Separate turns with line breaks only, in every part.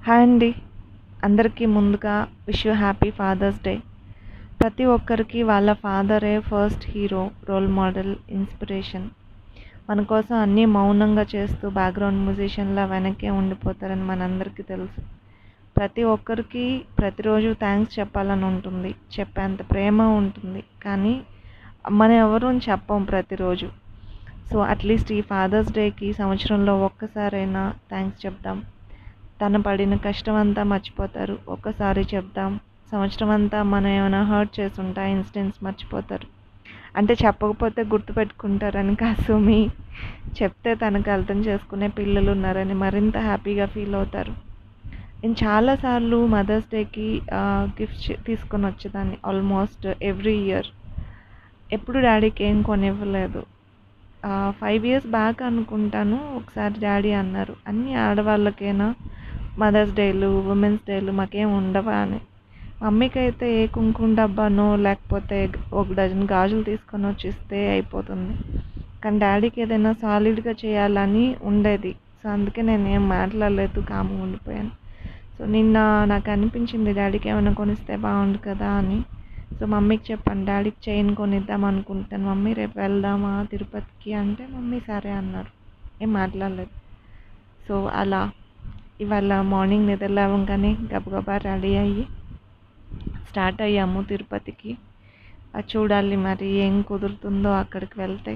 Hi అండి అందరికీ ముందుగా wish you happy father's day ప్రతి ఒక్కరికి వాళ్ళ ఫాదరే first hero role model inspiration మన కోసం అన్నీ మౌనంగా చేస్తూ బ్యాక్గ్రౌండ్ మ్యూజిషియన్లా వెనకే ఉండిపోతారని మనందరికీ తెలుసు ప్రతి ఒక్కరికి ప్రతిరోజు థ్యాంక్స్ చెప్పాలని ఉంటుంది చెప్పేంత ప్రేమ ఉంటుంది కానీ మనం ఎవరూ చెప్పం ప్రతిరోజు సో అట్లీస్ట్ ఈ ఫాదర్స్ డేకి సంవత్సరంలో ఒక్కసారైనా థ్యాంక్స్ చెప్దాం తను పడిన కష్టం అంతా మర్చిపోతారు ఒక్కసారి చెప్దాం సంవత్సరం అంతా మనం ఏమైనా హర్ట్ చేస్తుంటే ఆ ఇన్సిడెంట్స్ మర్చిపోతారు అంటే చెప్పకపోతే గుర్తుపెట్టుకుంటారని కాదు మీ చెప్తే తనకు అర్థం చేసుకునే పిల్లలు ఉన్నారని మరింత హ్యాపీగా ఫీల్ అవుతారు నేను చాలాసార్లు మదర్స్ డేకి గిఫ్ట్స్ తీసుకొని వచ్చేదాన్ని ఆల్మోస్ట్ ఎవ్రీ ఇయర్ ఎప్పుడు డాడీకి ఏం కొనివ్వలేదు ఫైవ్ ఇయర్స్ బ్యాక్ అనుకుంటాను ఒకసారి డాడీ అన్నారు అన్ని ఆడవాళ్ళకైనా మదర్స్ డేలు ఉమెన్స్ డేలు మాకేం ఉండవా అని మమ్మీకి అయితే ఏ కుంకుమ డబ్బానో లేకపోతే ఒక డజన్ గాజులు తీసుకొని వచ్చి ఇస్తే అయిపోతుంది కానీ డాడీకి ఏదైనా సాలిడ్గా చేయాలని ఉండేది సో అందుకే నేను ఏం మాట్లాడలేదు కామ్గా ఉండిపోయాను సో నిన్న నాకు అనిపించింది డాడీకి ఏమైనా కొనిస్తే బాగుండు కదా అని సో మమ్మీకి చెప్పాను డాడీకి చైన్ కొనిద్దాం అనుకుంటాను మమ్మీ రేపు వెళ్దామా తిరుపతికి అంటే మమ్మీ సరే అన్నారు ఏం మాట్లాడలేదు సో అలా ఇవాళ మార్నింగ్ నిద్ర లేవగానే గబగబా రెడీ అయ్యి స్టార్ట్ అయ్యాము తిరుపతికి అది చూడాలి మరి ఏం కుదురుతుందో అక్కడికి వెళ్తే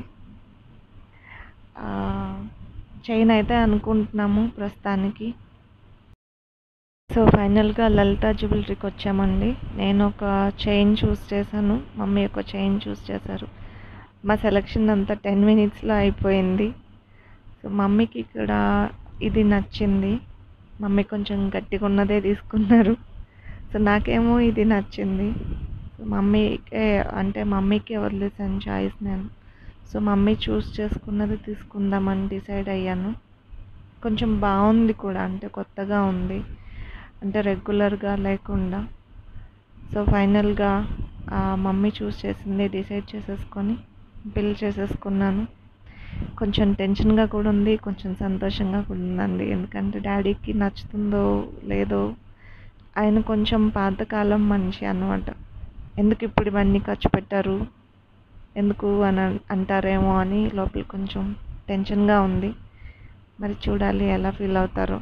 చైన్ అయితే అనుకుంటున్నాము ప్రస్తుతానికి సో ఫైనల్గా లలిత జ్యువెలరీకి వచ్చామండి నేను ఒక చైన్ చూస్ చేశాను మమ్మీ ఒక చైన్ చూస్ చేశారు మా సెలెక్షన్ అంతా టెన్ మినిట్స్లో అయిపోయింది సో మమ్మీకి ఇక్కడ ఇది నచ్చింది మమ్మీ కొంచెం గట్టిగా ఉన్నదే తీసుకున్నారు సో నాకేమో ఇది నచ్చింది సో మమ్మీకే అంటే మమ్మీకే వదిలేసాను చాయిస్ నేను సో మమ్మీ చూస్ చేసుకున్నది తీసుకుందామని డిసైడ్ అయ్యాను కొంచెం బాగుంది కూడా అంటే కొత్తగా ఉంది అంటే రెగ్యులర్గా లేకుండా సో ఫైనల్గా మమ్మీ చూస్ చేసింది డిసైడ్ చేసేసుకొని బిల్ చేసేసుకున్నాను కొంచెం టెన్షన్గా కూడా ఉంది కొంచెం సంతోషంగా కూడా ఉందండి ఎందుకంటే డాడీకి నచ్చుతుందో లేదో ఆయన కొంచెం పాతకాలం మనిషి అనమాట ఎందుకు ఇప్పుడు ఇవన్నీ ఖర్చు పెట్టారు ఎందుకు అని అంటారేమో అని లోపల కొంచెం టెన్షన్గా ఉంది మరి చూడాలి ఎలా ఫీల్ అవుతారో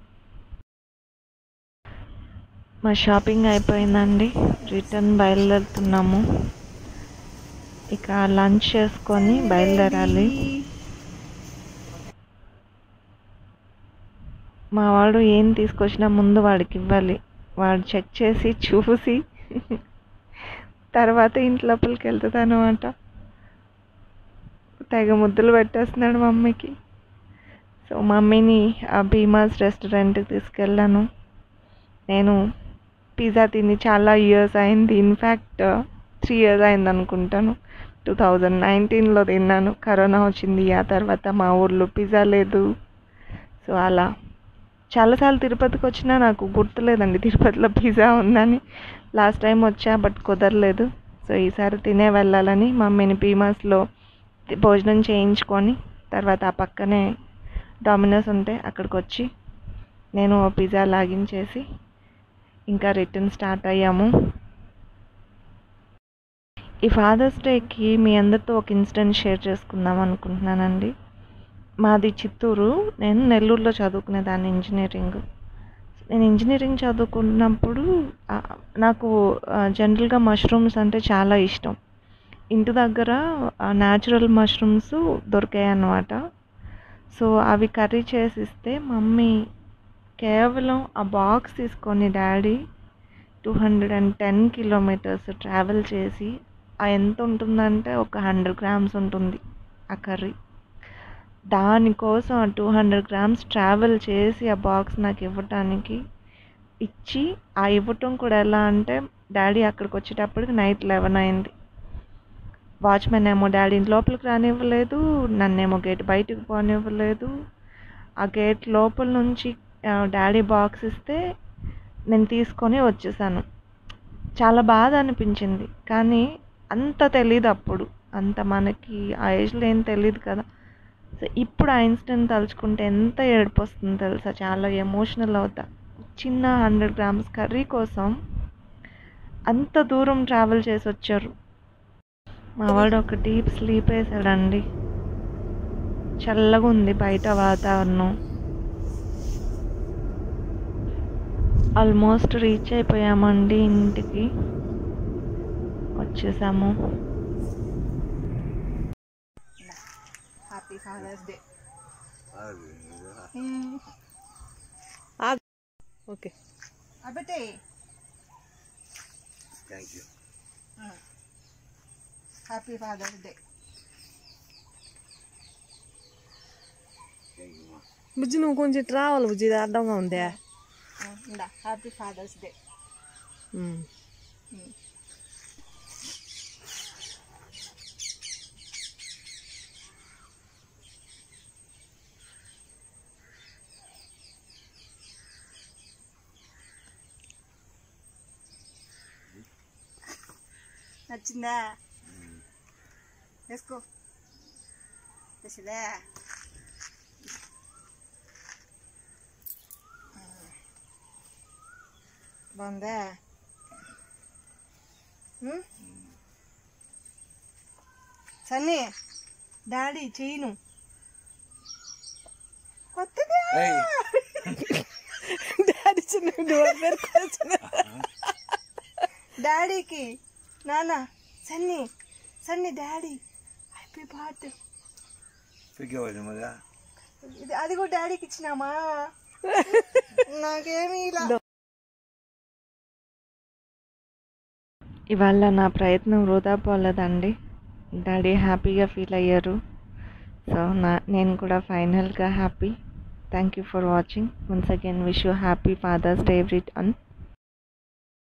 మా షాపింగ్ అయిపోయిందండి రిటర్న్ బయలుదేరుతున్నాము ఇక లంచ్ చేసుకొని బయలుదేరాలి మా వాడు ఏం తీసుకొచ్చినా ముందు వాడికి ఇవ్వాలి వాడు చెక్ చేసి చూసి తర్వాత ఇంటి లోపలికి వెళ్తుంది అనమాట తెగ ముద్దులు పెట్టేస్తున్నాడు మమ్మీకి సో మమ్మీని ఆ భీమాస్ రెస్టారెంట్కి తీసుకెళ్ళాను నేను పిజ్జా తిని చాలా ఇయర్స్ అయింది ఇన్ఫ్యాక్ట్ త్రీ ఇయర్స్ అయింది అనుకుంటాను టూ థౌజండ్ నైన్టీన్లో తిన్నాను కరోనా వచ్చింది ఆ తర్వాత మా ఊర్లో పిజ్జా లేదు సో అలా చాలాసార్లు తిరుపతికి వచ్చినా నాకు గుర్తులేదండి తిరుపతిలో పిజ్జా ఉందని లాస్ట్ టైం వచ్చా బట్ కుదరలేదు సో ఈసారి తినే వెళ్ళాలని మమ్మీని పీమాస్లో భోజనం చేయించుకొని తర్వాత ఆ పక్కనే డామినోస్ ఉంటే అక్కడికి వచ్చి నేను పిజ్జా లాగించేసి ఇంకా రిటర్న్ స్టార్ట్ అయ్యాము ఈ ఫాదర్స్ డేకి మీ అందరితో ఒక ఇన్సిడెంట్ షేర్ చేసుకుందాం అనుకుంటున్నానండి మాది చిత్తూరు నేను నెల్లూరులో చదువుకునేదాన్ని ఇంజనీరింగ్ నేను ఇంజనీరింగ్ చదువుకున్నప్పుడు నాకు జనరల్గా మష్రూమ్స్ అంటే చాలా ఇష్టం ఇంటి దగ్గర న్యాచురల్ మష్రూమ్స్ దొరికాయి అన్నమాట సో అవి కర్రీ చేసిస్తే మమ్మీ కేవలం ఆ బాక్స్ తీసుకొని daddy two hundred and ten kilometres travel చేసి ఎంత ఉంటుందంటే ఒక హండ్రెడ్ గ్రామ్స్ ఉంటుంది ఆ కర్రీ దానికోసం ఆ టూ హండ్రెడ్ గ్రామ్స్ ట్రావెల్ చేసి ఆ బాక్స్ నాకు ఇవ్వటానికి ఇచ్చి ఆ ఇవ్వటం కూడా ఎలా అంటే డాడీ అక్కడికి వచ్చేటప్పటికి నైట్ లెవెన్ అయింది వాచ్మెన్ ఏమో డాడీని లోపలికి రానివ్వలేదు నన్నేమో గేట్ బయటకు పోనివ్వలేదు ఆ గేట్ లోపల నుంచి డాడీ బాక్స్ ఇస్తే నేను తీసుకొని వచ్చేసాను చాలా బాధ అనిపించింది కానీ అంత తెలీదు అప్పుడు అంత మనకి ఆ ఏజ్లో ఏం తెలియదు కదా సో ఇప్పుడు ఆ ఇన్సిడెంట్ తలుచుకుంటే ఎంత ఏడుపు వస్తుందో తెలుసా చాలా ఎమోషనల్ అవుతా చిన్న హండ్రెడ్ గ్రామ్స్ కర్రీ కోసం అంత దూరం ట్రావెల్ చేసి వచ్చారు మా వాడు ఒక డీప్ స్లీప్ వేసాడండి చల్లగా ఉంది బయట వాతావరణం ఆల్మోస్ట్ రీచ్ అయిపోయామండి ఇంటికి వచ్చేసాము
హ్యాపీ ఫాదర్స్ డే ఓకే అబ్బటే
thank you
happy father's day
thank you మా
బుజ్జి నువ్వు కొంచెం ఇటు రావాలి బుజ్జి ఇది అడ్డంగా ఉందే
ఇందా హ్యాపీ ఫాదర్స్ డే
ఉమ్.
నచ్చిందా వేసుకో వేసిందా బాగుందా ఉమ్? సన్నీ డాడీ చేయను కొత్తగా
డాడీ చిన్న డోర్ పెట్టుకోవాల్సిన
డాడీకి నాన్న Sunny Sunny daddy happy birthday
పిగ్గవద్దు మళ్ళా
ఇది అది కూడా డాడీకి ఇచ్చినామా నాకేమీ ఇలా
ఇవాళ నా ప్రయత్నం వృధా పోలేదండి డాడీ హ్యాపీగా ఫీల్ అయ్యారు సో నా నేను కూడా ఫైనల్గా happy thank you for watching once again wish you happy father's day every one